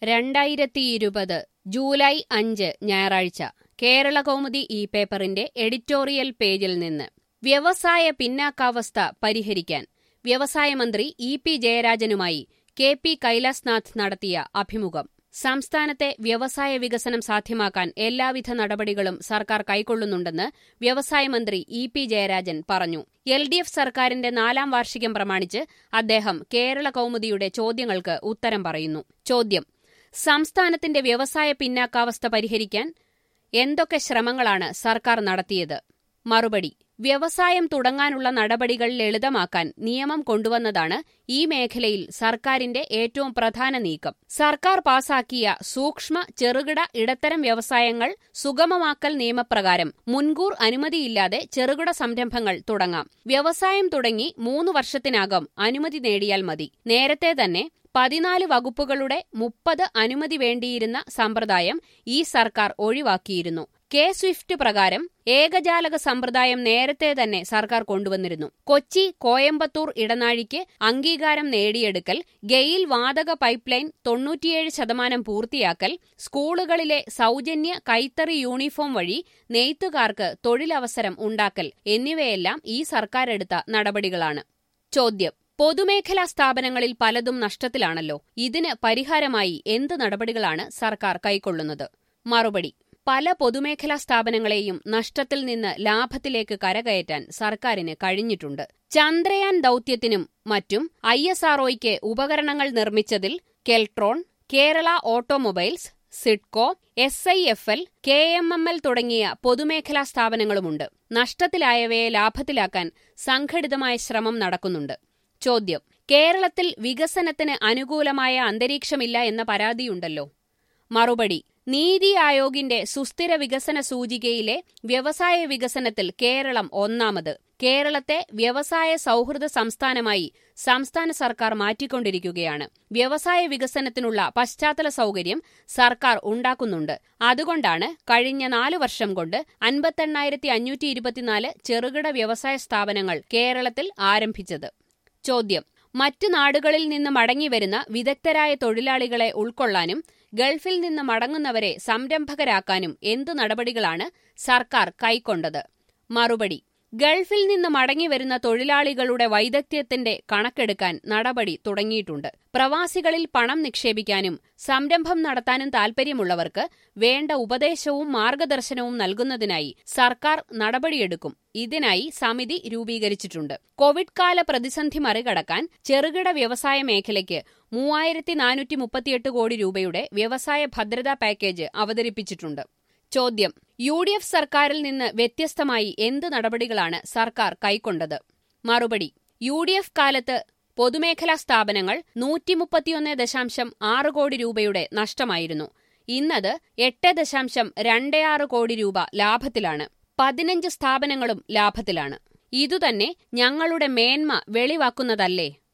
രണ്ടായിരത്തിയിരുപത് ജൂലൈ അഞ്ച് ഞായറാഴ്ച കേരള കൗമുദി ഈ പേപ്പറിന്റെ എഡിറ്റോറിയൽ പേജിൽ നിന്ന് വ്യവസായ പിന്നാക്കാവസ്ഥ പരിഹരിക്കാൻ വ്യവസായ മന്ത്രി ഇ പി ജയരാജനുമായി കെ പി കൈലാസ്നാഥ് നടത്തിയ അഭിമുഖം സംസ്ഥാനത്തെ വ്യവസായ വികസനം സാധ്യമാക്കാൻ എല്ലാവിധ നടപടികളും സർക്കാർ കൈക്കൊള്ളുന്നുണ്ടെന്ന് വ്യവസായ മന്ത്രി ഇ പി ജയരാജൻ പറഞ്ഞു എൽ ഡി എഫ് സർക്കാരിന്റെ നാലാം വാർഷികം പ്രമാണിച്ച് അദ്ദേഹം കേരള കൗമുദിയുടെ ചോദ്യങ്ങൾക്ക് ഉത്തരം പറയുന്നു ചോദ്യം സംസ്ഥാനത്തിന്റെ വ്യവസായ പിന്നാക്കാവസ്ഥ പരിഹരിക്കാൻ എന്തൊക്കെ ശ്രമങ്ങളാണ് സർക്കാർ നടത്തിയത് മറുപടി വ്യവസായം തുടങ്ങാനുള്ള നടപടികൾ ലളിതമാക്കാൻ നിയമം കൊണ്ടുവന്നതാണ് ഈ മേഖലയിൽ സർക്കാരിന്റെ ഏറ്റവും പ്രധാന നീക്കം സർക്കാർ പാസാക്കിയ സൂക്ഷ്മ ചെറുകിട ഇടത്തരം വ്യവസായങ്ങൾ സുഗമമാക്കൽ നിയമപ്രകാരം മുൻകൂർ അനുമതിയില്ലാതെ ചെറുകിട സംരംഭങ്ങൾ തുടങ്ങാം വ്യവസായം തുടങ്ങി മൂന്ന് വർഷത്തിനകം അനുമതി നേടിയാൽ മതി നേരത്തെ തന്നെ പതിനാല് വകുപ്പുകളുടെ മുപ്പത് അനുമതി വേണ്ടിയിരുന്ന സമ്പ്രദായം ഈ സർക്കാർ ഒഴിവാക്കിയിരുന്നു കെ സ്വിഫ്റ്റ് പ്രകാരം ഏകജാലക സമ്പ്രദായം നേരത്തെ തന്നെ സർക്കാർ കൊണ്ടുവന്നിരുന്നു കൊച്ചി കോയമ്പത്തൂർ ഇടനാഴിക്ക് അംഗീകാരം നേടിയെടുക്കൽ ഗെയിൽ വാതക പൈപ്പ് ലൈൻ തൊണ്ണൂറ്റിയേഴ് ശതമാനം പൂർത്തിയാക്കൽ സ്കൂളുകളിലെ സൗജന്യ കൈത്തറി യൂണിഫോം വഴി നെയ്ത്തുകാർക്ക് തൊഴിലവസരം ഉണ്ടാക്കൽ എന്നിവയെല്ലാം ഈ സർക്കാർ എടുത്ത നടപടികളാണ് ചോദ്യം പൊതുമേഖലാ സ്ഥാപനങ്ങളിൽ പലതും നഷ്ടത്തിലാണല്ലോ ഇതിന് പരിഹാരമായി എന്ത് നടപടികളാണ് സർക്കാർ കൈക്കൊള്ളുന്നത് മറുപടി പല പൊതുമേഖലാ സ്ഥാപനങ്ങളെയും നഷ്ടത്തിൽ നിന്ന് ലാഭത്തിലേക്ക് കരകയറ്റാൻ സർക്കാരിന് കഴിഞ്ഞിട്ടുണ്ട് ചന്ദ്രയാൻ ദൌത്യത്തിനും മറ്റും ഐ എസ് ആർഒയ്ക്ക് ഉപകരണങ്ങൾ നിർമ്മിച്ചതിൽ Keltron Kerala automobiles SIDCO S I F L K M M L തുടങ്ങിയ പൊതുമേഖലാ സ്ഥാപനങ്ങളുമുണ്ട് നഷ്ടത്തിലായവയെ ലാഭത്തിലാക്കാൻ സംഘടിതമായ ശ്രമം നടക്കുന്നുണ്ട് ചോദ്യം കേരളത്തിൽ വികസനത്തിന് അനുകൂലമായ അന്തരീക്ഷമില്ല എന്ന പരാതിയുണ്ടല്ലോ മറുപടി നീതി ആയോഗിന്റെ സുസ്ഥിര വികസന സൂചികയിലെ വ്യവസായ വികസനത്തിൽ കേരളം ഒന്നാമത് കേരളത്തെ വ്യവസായ സൗഹൃദ സംസ്ഥാനമായി സംസ്ഥാന സർക്കാർ മാറ്റിക്കൊണ്ടിരിക്കുകയാണ് വ്യവസായ വികസനത്തിനുള്ള പശ്ചാത്തല സൗകര്യം സർക്കാർ ഉണ്ടാക്കുന്നുണ്ട് അതുകൊണ്ടാണ് കഴിഞ്ഞ നാലു വർഷം കൊണ്ട് അൻപത്തെണ്ണായിരത്തി അഞ്ഞൂറ്റി ഇരുപത്തിനാല് ചെറുകിട വ്യവസായ സ്ഥാപനങ്ങൾ കേരളത്തിൽ ആരംഭിച്ചത് ചോദ്യം മറ്റു നാടുകളിൽ നിന്ന് മടങ്ങിവരുന്ന വിദഗ്ധരായ തൊഴിലാളികളെ ഉൾക്കൊള്ളാനും ഗൾഫിൽ നിന്ന് മടങ്ങുന്നവരെ സംരംഭകരാക്കാനും എന്തു നടപടികളാണ് സർക്കാർ കൈക്കൊണ്ടത് മറുപടി ഗൾഫിൽ നിന്ന് മടങ്ങിവരുന്ന തൊഴിലാളികളുടെ വൈദഗ്ധ്യത്തിന്റെ കണക്കെടുക്കാൻ നടപടി തുടങ്ങിയിട്ടുണ്ട് പ്രവാസികളിൽ പണം നിക്ഷേപിക്കാനും സംരംഭം നടത്താനും താൽപര്യമുള്ളവർക്ക് വേണ്ട ഉപദേശവും മാർഗദർശനവും നൽകുന്നതിനായി സർക്കാർ നടപടിയെടുക്കും ഇതിനായി സമിതി രൂപീകരിച്ചിട്ടുണ്ട് കോവിഡ് കാല പ്രതിസന്ധി മറികടക്കാൻ ചെറുകിട വ്യവസായ മേഖലയ്ക്ക് മൂവായിരത്തി നാനൂറ്റി മുപ്പത്തിയെട്ട് കോടി രൂപയുടെ വ്യവസായ ഭദ്രതാ പാക്കേജ് അവതരിപ്പിച്ചിട്ടുണ്ട് ചോദ്യം യു ഡി എഫ് സർക്കാരിൽ നിന്ന് വ്യത്യസ്തമായി എന്ത് നടപടികളാണ് സർക്കാർ കൈക്കൊണ്ടത് മറുപടി യു ഡി എഫ് കാലത്ത് പൊതുമേഖലാ സ്ഥാപനങ്ങൾ നൂറ്റി മുപ്പത്തിയൊന്ന് ദശാംശം ആറ് കോടി രൂപയുടെ നഷ്ടമായിരുന്നു ഇന്നത് എട്ട് ദശാംശം രണ്ട് ആറ് കോടി രൂപ ലാഭത്തിലാണ് പതിനഞ്ച് സ്ഥാപനങ്ങളും ലാഭത്തിലാണ് ഇതുതന്നെ ഞങ്ങളുടെ മേന്മ വെളിവാക്കുന്നതല്ലേ